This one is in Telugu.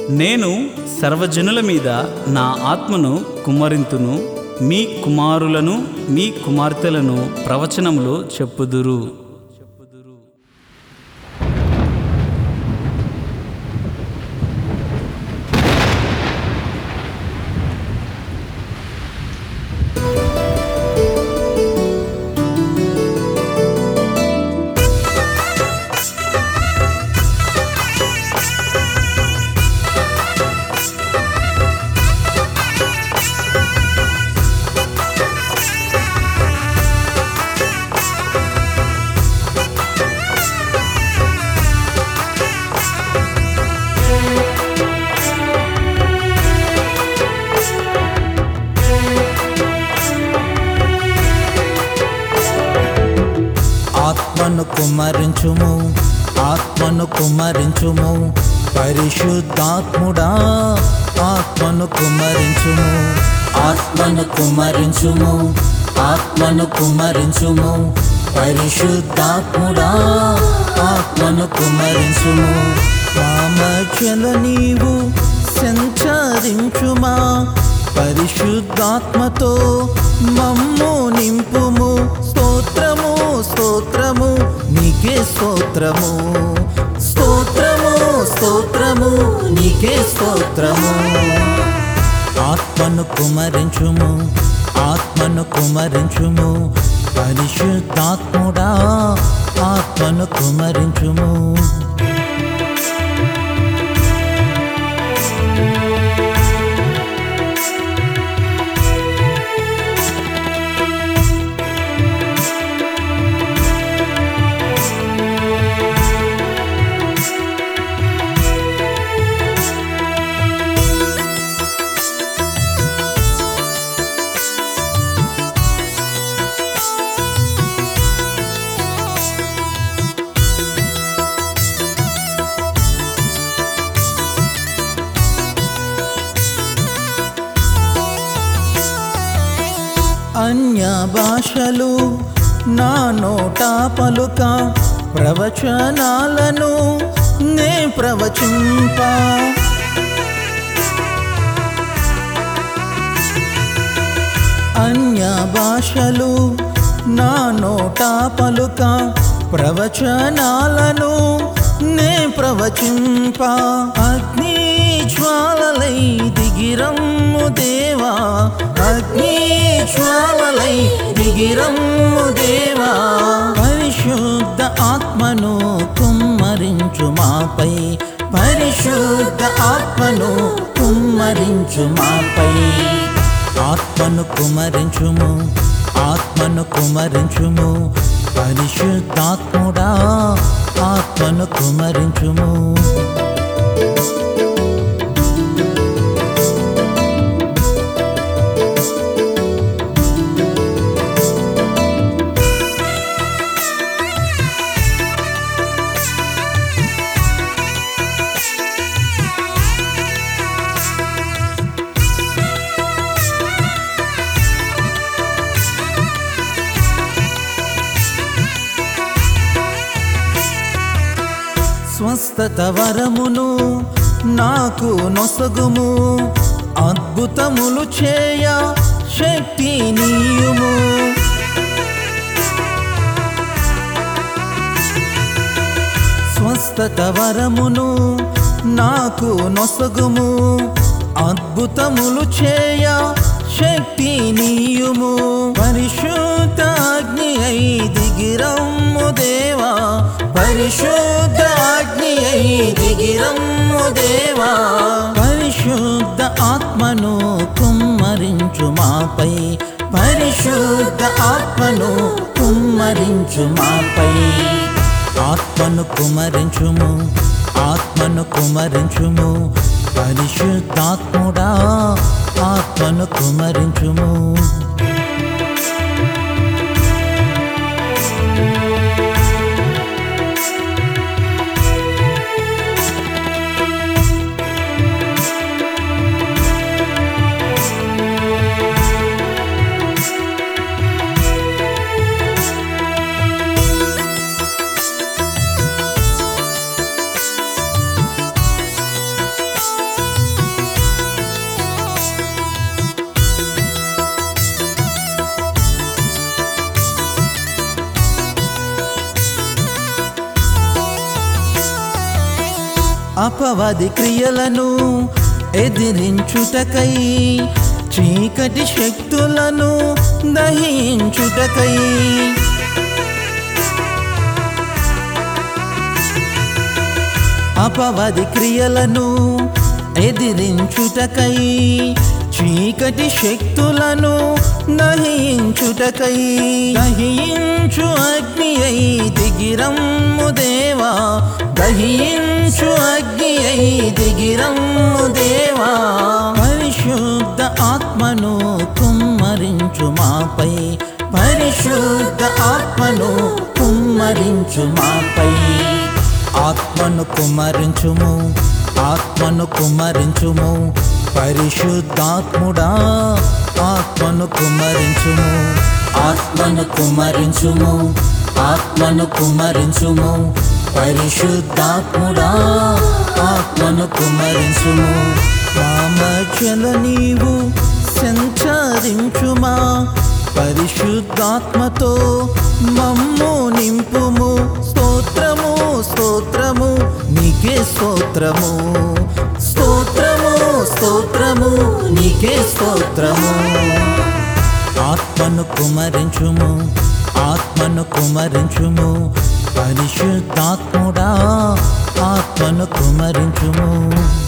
నేను సర్వజనుల మీద నా ఆత్మను కుమ్మరింతును మీ కుమారులను మీ కుమార్తెలను ప్రవచనములు చెప్పుదురు ఆత్మను కుమ్మరించుము ఆత్మను కుమ్మరించుము పరిశుద్ధాత్ముడా ఆత్మను కుమ్మరించుము ఆత్మను కుమ్మరించుము ఆత్మను కుమ్మరించుము పరిశుద్ధాత్ముడా ఆత్మను కుమ్మరించుము కామచల నీవు సంచరించుమా పరిశుద్ధాత్మతో మమ్ము నింపుము స్తోత్రము స్తోత్రము నీకే స్తోత్రము స్తోత్రము స్తోత్రము నీకే స్తోత్రము ఆత్మను కుమరించుము ఆత్మను కుమరించుము పరిశుద్ధాత్ముడా ఆత్మను కుమరించుము అన్య భాషలు నా నోట పలుక ప్రవచనాలను నే ప్రవచింప అన్య భాషలు నా నోట పలుక ప్రవచనాలను నే ప్రవచింప అగ్ని జ్వాలలై దిగిరమ్ము దేవా అగ్ని జ్వాలలై దిగిరమ్ము దేవా పరిశుద్ధ ఆత్మను కుమ్మరించు మాపై పరిశుద్ధ ఆత్మను కుమ్మరించు మాపై ఆత్మను కుమరించుము ఆత్మను కుమరించుము పరిశుద్ధాత్ముడా ఆత్మను కుమరించుము స్వస్థత వరమును నాకు నొసగుము అద్భుతములు చేయ శక్తి నీయుము స్వస్థత వరమును నాకు నొసగుము అద్భుతములు చేయ శక్తి నీయుము పరిశుద్ధ అగ్ని అయి దిగిరమ్ము దేవా పరిశుద్ధ అగ్ని అయి దిగిరమ్ము దేవా పరిశుద్ధ ఆత్మను కుమ్మరించు మాపై పరిశుద్ధ ఆత్మను కుమ్మరించు మాపై ఆత్మను కుమరించుము ఆత్మను కుమరించుము పరిశుద్ధాత్ముడా ఆత్మను కుమరించుము అపవాది క్రియలను ఎదిరించుటకై చీకటి శక్తులను దహించుటకై అపవాది క్రియలను ఎదిరించుటకై చీకటి శక్తులను దహించుటకై దహించు అగ్ని అయి దిగిరమ్ము దేవా దహించు అగ్ని అయి దిగిరమ్ము దేవా పరిశుద్ధ ఆత్మను కుమ్మరించు మాపై పరిశుద్ధ ఆత్మను కుమ్మరించు మాపై ఆత్మను కుమరించుము ఆత్మను కుమరించుము పరిశుద్ధాత్ముడా ఆత్మను కుమరించుము ఆత్మను కుమరించుము ఆత్మను కుమరించుము పరిశుద్ధాత్ముడా ఆత్మను కుమరించుము మా మధ్యలో నీవు సంచరించుమా పరిశుద్ధాత్మతో మమ్ము నింపుము స్తోత్రము స్తోత్రము నీకే స్తోత్రము స్తోత్రము స్తోత్రము నీకే స్తోత్రము ఆత్మను కుమరించుము ఆత్మను కుమరించుము పరిశుద్ధాత్ముడా ఆత్మను కుమరించుము